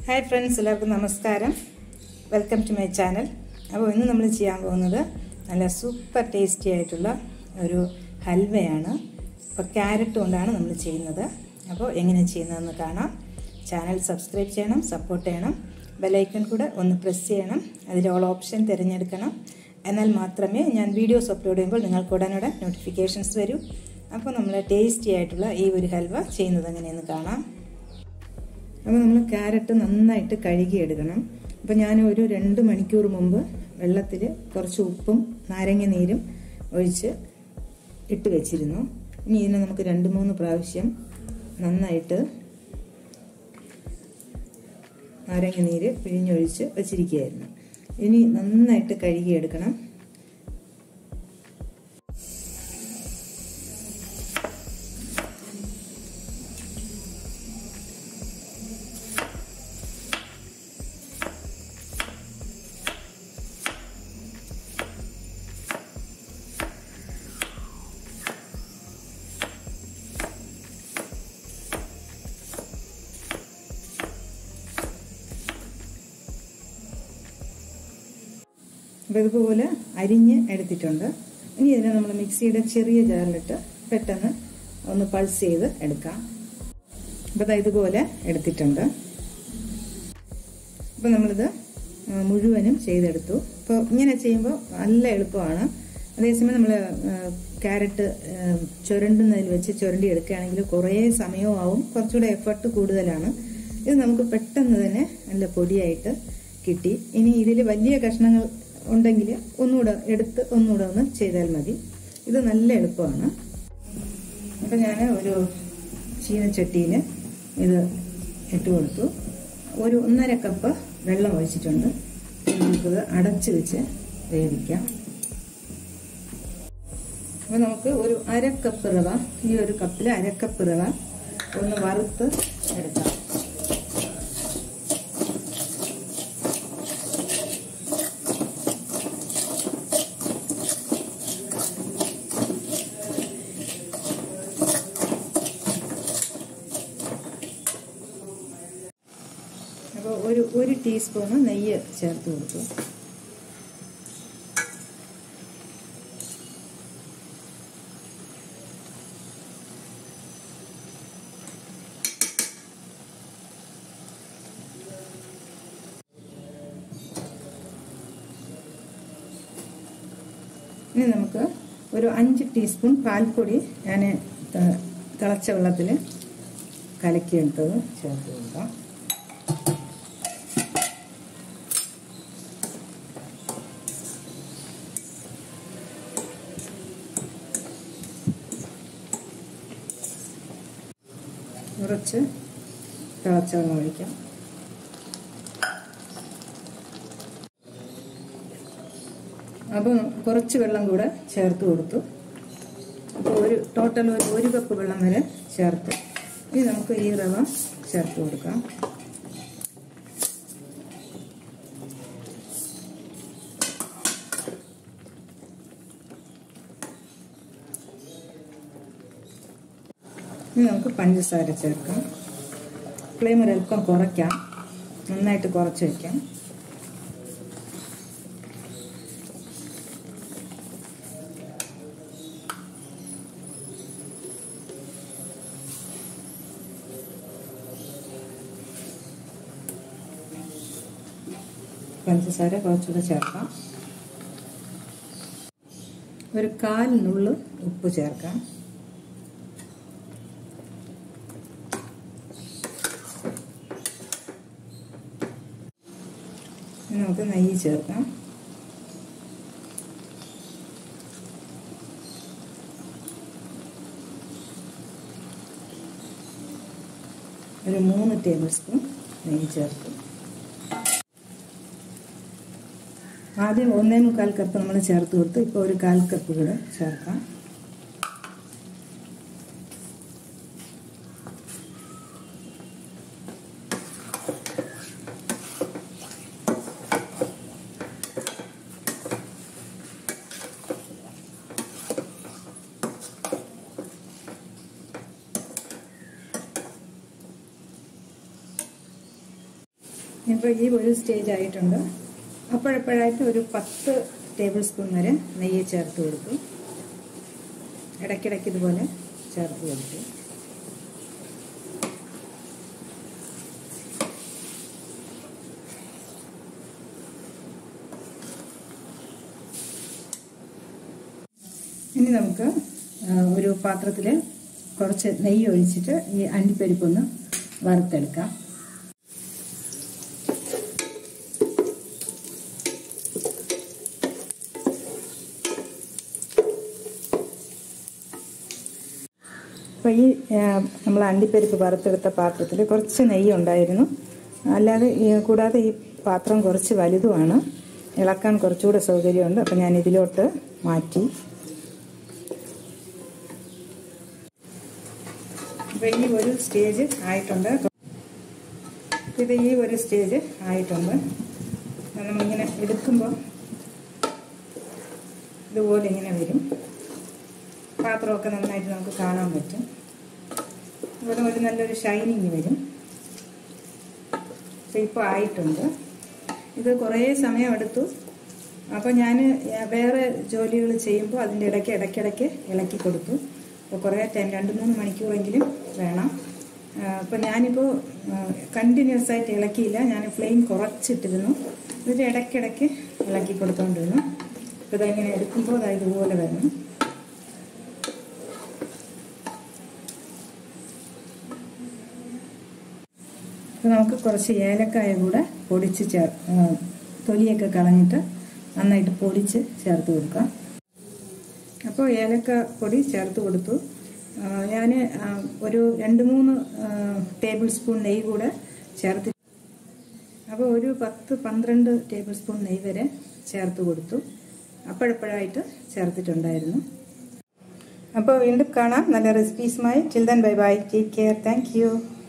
hi friends എല്ലാവർക്കും നമസ്കാരം welcome to my channel അപ്പോൾ ഇന്ന് നമ്മൾ ചെയ്യാൻ പോകുന്നത് നല്ല സൂപ്പർ ടേസ്റ്റി ആയിട്ടുള്ള ഒരു ഹൽവയാണ് അപ്പോൾ ക്യാരറ്റ് കൊണ്ടാണ് നമ്മൾ ചെയ്യുന്നത് അപ്പോൾ എങ്ങനെ ചെയ്യുന്നതെന്ന് കാണാം ചാനൽ സബ്സ്ക്രൈബ് ചെയ്യണം സപ്പോർട്ട് ചെയ്യണം ബെലൈക്കൺ കൂടെ ഒന്ന് പ്രസ് ചെയ്യണം അതിൽ ഓൾ ഓപ്ഷൻ തിരഞ്ഞെടുക്കണം എന്നാൽ മാത്രമേ ഞാൻ വീഡിയോസ് അപ്ലോഡ് ചെയ്യുമ്പോൾ നിങ്ങൾക്ക് ഉടനോടെ നോട്ടിഫിക്കേഷൻസ് വരൂ അപ്പോൾ നമ്മൾ ടേസ്റ്റി ആയിട്ടുള്ള ഈ ഒരു ഹൽവ ചെയ്യുന്നത് എങ്ങനെയെന്ന് കാണാം അപ്പോൾ നമ്മൾ ക്യാരറ്റ് നന്നായിട്ട് കഴുകിയെടുക്കണം അപ്പോൾ ഞാൻ ഒരു രണ്ട് മണിക്കൂർ മുമ്പ് വെള്ളത്തിൽ കുറച്ച് ഉപ്പും നാരങ്ങ നീരും ഒഴിച്ച് ഇട്ട് വെച്ചിരുന്നു ഇനി ഇതിനെ നമുക്ക് രണ്ട് മൂന്ന് പ്രാവശ്യം നന്നായിട്ട് നാരങ്ങ നീര് പിഴിഞ്ഞൊഴിച്ച് വെച്ചിരിക്കുകയായിരുന്നു ഇനി നന്നായിട്ട് കഴുകിയെടുക്കണം അപ്പോൾ ഇതുപോലെ അരിഞ്ഞ് എടുത്തിട്ടുണ്ട് ഇനി ഇതിനെ നമ്മൾ മിക്സിയുടെ ചെറിയ ജാറിലിട്ട് പെട്ടെന്ന് ഒന്ന് പൾസ് ചെയ്ത് എടുക്കാം അപ്പോൾ അത് ഇതുപോലെ എടുത്തിട്ടുണ്ട് അപ്പോൾ നമ്മളിത് മുഴുവനും ചെയ്തെടുത്തു അപ്പോൾ ഇങ്ങനെ ചെയ്യുമ്പോൾ നല്ല എളുപ്പമാണ് അതേസമയം നമ്മൾ ക്യാരറ്റ് ചുരണ്ടുന്നതിൽ വെച്ച് ചുരണ്ടി എടുക്കുകയാണെങ്കിൽ കുറേ സമയവും ആവും കുറച്ചുകൂടെ എഫർട്ട് കൂടുതലാണ് ഇത് നമുക്ക് പെട്ടെന്ന് തന്നെ നല്ല പൊടിയായിട്ട് കിട്ടി ഇനി ഇതിൽ വലിയ കഷ്ണങ്ങൾ ഉണ്ടെങ്കിൽ ഒന്നുകൂടെ എടുത്ത് ഒന്നുകൂടെ ഒന്ന് ചെയ്താൽ മതി ഇത് നല്ല എളുപ്പമാണ് അപ്പം ഞാൻ ഒരു ചീനച്ചട്ടിയിൽ ഇത് ഇട്ട് കൊടുത്തു ഒരു ഒന്നര കപ്പ് വെള്ളം ഒഴിച്ചിട്ടുണ്ട് നമുക്കിത് അടച്ച് വെച്ച് വേവിക്കാം അപ്പോൾ നമുക്ക് ഒരു അര കപ്പ് റവ ഈ ഒരു കപ്പിൽ അര കപ്പ് റവ ഒന്ന് വറുത്ത് എടുക്കാം അപ്പോൾ ഒരു ഒരു ടീസ്പൂണ് നെയ്യ് ചേർത്ത് കൊടുക്കും ഇനി നമുക്ക് ഒരു അഞ്ച് ടീസ്പൂൺ പാൽപ്പൊടി ഞാൻ തിളച്ച വെള്ളത്തിൽ കലക്കിയെടുത്തത് ചേർത്ത് കൊടുക്കാം കുറച്ച് തിളച്ച വെള്ളം ഒഴിക്കാം അപ്പോൾ കുറച്ച് വെള്ളം കൂടെ ചേർത്ത് കൊടുത്തു അപ്പോൾ ഒരു ടോട്ടൽ ഒരു ഒരു കപ്പ് വെള്ളം വരെ ചേർത്ത് ഇനി നമുക്ക് ഈ റവ ചേർത്ത് കൊടുക്കാം ഇനി നമുക്ക് പഞ്ചസാര ചേർക്കാം ഫ്ലെയിം ഒരല്പം കുറയ്ക്കാം നന്നായിട്ട് കുറച്ച് വയ്ക്കാം പഞ്ചസാര കുറച്ചുകൂടെ ചേർക്കാം ഒരു കാൽ നുള്ളു ഉപ്പ് ചേർക്കാം നമുക്ക് നെയ്യ് ചേർക്കാം ഒരു മൂന്ന് ടേബിൾ സ്പൂൺ നെയ്യ് ചേർക്കും ആദ്യം ഒന്നേ മുക്കാൽ കപ്പ് നമ്മൾ ചേർത്ത് കൊടുത്ത് ഇപ്പോൾ ഒരു കാൽ കപ്പ് കൂടെ ചേർക്കാം ഇപ്പോൾ ഈ ഒരു സ്റ്റേജ് ആയിട്ടുണ്ട് അപ്പോഴപ്പോഴായിട്ട് ഒരു പത്ത് ടേബിൾ സ്പൂൺ വരെ നെയ്യ് ചേർത്ത് കൊടുത്തു ഇടയ്ക്കിടയ്ക്ക് ഇതുപോലെ ചേർത്ത് കൊടുത്തു ഇനി നമുക്ക് ഒരു പാത്രത്തിൽ കുറച്ച് നെയ്യ് ഒഴിച്ചിട്ട് ഈ അണ്ടിപ്പരിപ്പൊന്ന് വറുത്തെടുക്കാം അപ്പോൾ ഈ നമ്മൾ അണ്ടിപ്പരിപ്പ് വറുത്തെടുത്ത പാത്രത്തിൽ കുറച്ച് നെയ്യ് ഉണ്ടായിരുന്നു അല്ലാതെ കൂടാതെ ഈ പാത്രം കുറച്ച് വലുതുമാണ് ഇളക്കാൻ കുറച്ചുകൂടെ സൗകര്യമുണ്ട് അപ്പം ഞാൻ ഇതിലോട്ട് മാറ്റി അപ്പോൾ ഈ ഒരു സ്റ്റേജ് ആയിട്ടുണ്ട് ഇത് ഈ ഒരു സ്റ്റേജ് ആയിട്ടുണ്ട് നമ്മളിങ്ങനെ എടുക്കുമ്പോൾ ഇതുപോലെ ഇങ്ങനെ വരും പാത്രമൊക്കെ നന്നായിട്ട് നമുക്ക് കാണാൻ പറ്റും ഇവിടെ ഒരു നല്ലൊരു ഷൈനിങ് വരും അപ്പോൾ ഇപ്പോൾ ആയിട്ടുണ്ട് ഇത് കുറേ സമയമെടുത്തു അപ്പോൾ ഞാൻ വേറെ ജോലികൾ ചെയ്യുമ്പോൾ അതിൻ്റെ ഇടയ്ക്ക് ഇടയ്ക്കിടയ്ക്ക് ഇളക്കി കൊടുത്തു അപ്പോൾ കുറേ ടൈം രണ്ട് മൂന്ന് മണിക്കൂറെങ്കിലും വേണം അപ്പോൾ ഞാനിപ്പോൾ കണ്ടിന്യൂസ് ആയിട്ട് ഇളക്കിയില്ല ഞാൻ ഫ്ലെയിം കുറച്ചിട്ടിരുന്നു ഇതിൻ്റെ ഇടയ്ക്കിടയ്ക്ക് ഇളക്കി കൊടുത്തുകൊണ്ടിരുന്നു അപ്പോൾ ഇതെങ്ങനെ എടുക്കുമ്പോൾ അത് ഇതുപോലെ വരണം അപ്പോൾ നമുക്ക് കുറച്ച് ഏലക്കായ കൂടെ പൊടിച്ച് ചേർ തൊലിയൊക്കെ കളഞ്ഞിട്ട് നന്നായിട്ട് പൊടിച്ച് ചേർത്ത് കൊടുക്കാം അപ്പോൾ ഏലക്ക പൊടി ചേർത്ത് കൊടുത്തു ഞാൻ ഒരു രണ്ട് മൂന്ന് ടേബിൾ സ്പൂൺ നെയ്യ് കൂടെ ചേർത്ത് അപ്പോൾ ഒരു പത്ത് പന്ത്രണ്ട് ടേബിൾ സ്പൂൺ നെയ്യ് വരെ ചേർത്ത് കൊടുത്തു അപ്പോഴപ്പോഴായിട്ട് ചേർത്തിട്ടുണ്ടായിരുന്നു അപ്പോൾ വീണ്ടും കാണാം നല്ല റെസിപ്പീസുമായി children bye bye take care thank